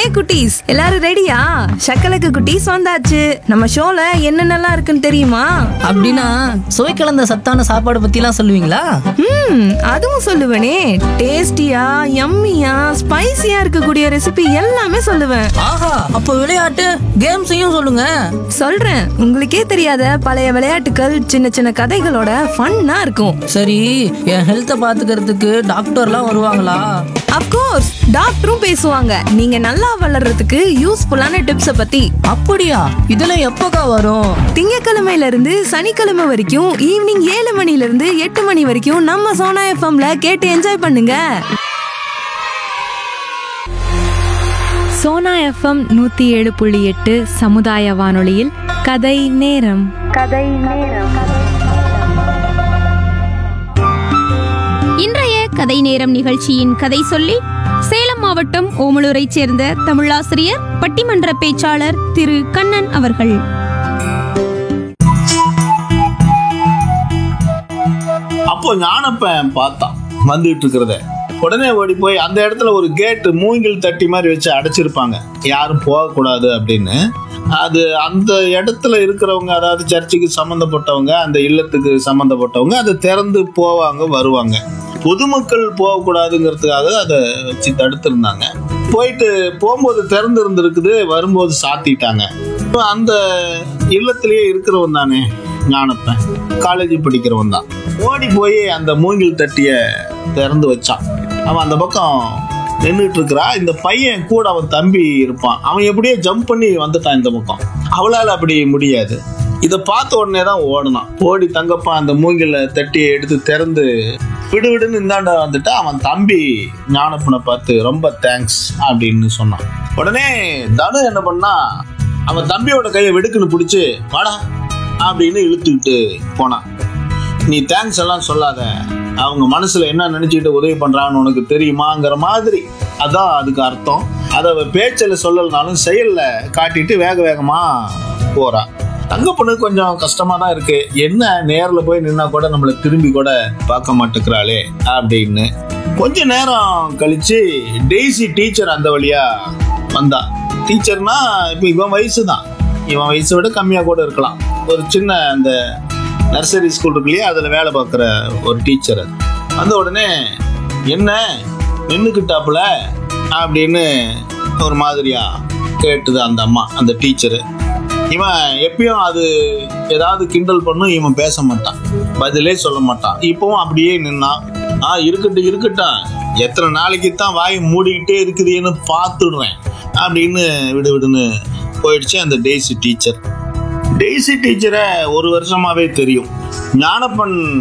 குட்டீஸ் எல்லாரும் ரெடியா சக்கலக்கு குட்டீஸ் வந்தாச்சு நம்ம ஷோல என்னென்னலாம் இருக்குன்னு தெரியுமா அப்படின்னா சுவை கலந்த சத்தான சாப்பாடு பத்திலாம் சொல்லுவீங்களா ம் அதுவும் சொல்லுவேனே டேஸ்டியா யம்மியா ஸ்பைசியா இருக்கக்கூடிய ரெசிபி எல்லாமே சொல்லுவேன் ஆஹா அப்போ விளையாட்டு கேம்ஸையும் சொல்லுங்க சொல்றேன் உங்களுக்கே தெரியாத பழைய விளையாட்டுகள் சின்ன சின்ன கதைகளோட ஃபன்னா இருக்கும் சரி என் ஹெல்த்தை பாத்துக்கிறதுக்கு டாக்டர்லாம் வருவாங்களா அப்கோர்ஸ் டாக்டரும் பேசுவாங்க நீங்க நல்லா வளர்றதுக்கு யூஸ்ஃபுல்லான டிப்ஸ பத்தி அப்படியா இதெல்லாம் எப்போக்கா வரும் திங்கக்கிழமையில இருந்து சனிக்கிழமை வரைக்கும் ஈவினிங் ஏழு மணில இருந்து எட்டு மணி வரைக்கும் நம்ம சோனா எஃப்எம்ல கேட்டு என்ஜாய் பண்ணுங்க சோனா எஃப்எம் நூத்தி ஏழு புள்ளி எட்டு சமுதாய வானொலியில் கதை நேரம் இன்றைய கதை நேரம் நிகழ்ச்சியின் கதை சொல்லி சேலம் மாவட்டம் ஓமலூரைச் சேர்ந்த தமிழாசிரியர் பட்டிமன்ற பேச்சாளர் திரு கண்ணன் அவர்கள் அப்போ ஞானப்பன் பார்த்தான் வந்துட்டு இருக்கிறத உடனே ஓடி போய் அந்த இடத்துல ஒரு கேட்டு மூங்கில் தட்டி மாதிரி வச்சு அடைச்சிருப்பாங்க யாரும் போகக்கூடாது அப்படின்னு அது அந்த இடத்துல இருக்கிறவங்க அதாவது சர்ச்சுக்கு சம்மந்தப்பட்டவங்க அந்த இல்லத்துக்கு சம்மந்தப்பட்டவங்க அதை திறந்து போவாங்க வருவாங்க பொதுமக்கள் போகக்கூடாதுங்கிறதுக்காக அதை வச்சு தடுத்திருந்தாங்க போயிட்டு போகும்போது திறந்து இருந்திருக்குது வரும்போது சாத்திட்டாங்க இப்ப அந்த இல்லத்திலேயே இருக்கிறவன் தானே ஞானப்பன் காலேஜ் படிக்கிறவன் தான் ஓடி போய் அந்த மூங்கில் தட்டிய திறந்து வச்சான் அவன் அந்த பக்கம் நின்றுட்டு இருக்கிறா இந்த பையன் கூட அவன் தம்பி இருப்பான் அவன் எப்படியோ ஜம்ப் பண்ணி வந்துட்டான் இந்த பக்கம் அவளால் அப்படி முடியாது இதை பார்த்த உடனே தான் ஓடினான் ஓடி தங்கப்பா அந்த மூங்கில தட்டியை எடுத்து திறந்து விடு விடுன்னு இந்தாண்ட வந்துட்டா அவன் தம்பி ஞானப்பனை பார்த்து ரொம்ப தேங்க்ஸ் அப்படின்னு சொன்னான் உடனே தனு என்ன பண்ணா அவன் தம்பியோட கையை வெடுக்குன்னு பிடிச்சி வாடா அப்படின்னு இழுத்துக்கிட்டு போனான் நீ தேங்க்ஸ் எல்லாம் சொல்லாத அவங்க மனசுல என்ன நினைச்சுக்கிட்டு உதவி பண்றாங்கன்னு உனக்கு தெரியுமாங்கிற மாதிரி அதான் அதுக்கு அர்த்தம் அதை அவ பேச்சில் சொல்லலனாலும் செயல்ல காட்டிட்டு வேக வேகமா போறா தங்க பொண்ணு கொஞ்சம் கஷ்டமா தான் இருக்கு என்ன நேர்ல போய் நின்னா கூட நம்மள திரும்பி கூட பார்க்க மாட்டேங்கிறாளே அப்படின்னு கொஞ்ச நேரம் கழிச்சு டெய்ஸி டீச்சர் அந்த வழியா வந்தா டீச்சர்னா இப்போ இவன் வயசு தான் இவன் வயசை விட கம்மியா கூட இருக்கலாம் ஒரு சின்ன அந்த நர்சரி ஸ்கூல் இருக்கு இல்லையா அதில் வேலை பார்க்குற ஒரு டீச்சர் அது வந்த உடனே என்ன நின்றுக்கிட்டாப்புல அப்படின்னு ஒரு மாதிரியா கேட்டுது அந்த அம்மா அந்த டீச்சரு இவன் எப்பயும் அது ஏதாவது கிண்டல் பண்ணும் இவன் பேச மாட்டான் பதிலே சொல்ல மாட்டான் இப்பவும் அப்படியே நின்னான் ஆ இருக்கட்டும் இருக்கட்டும் எத்தனை நாளைக்கு தான் வாய் மூடிக்கிட்டே இருக்குதுன்னு பார்த்துடுறேன் அப்படின்னு விடு விடுன்னு போயிடுச்சு அந்த டெய்ஸி டீச்சர் டெய்ஸி டீச்சரை ஒரு வருஷமாவே தெரியும் ஞானப்பன்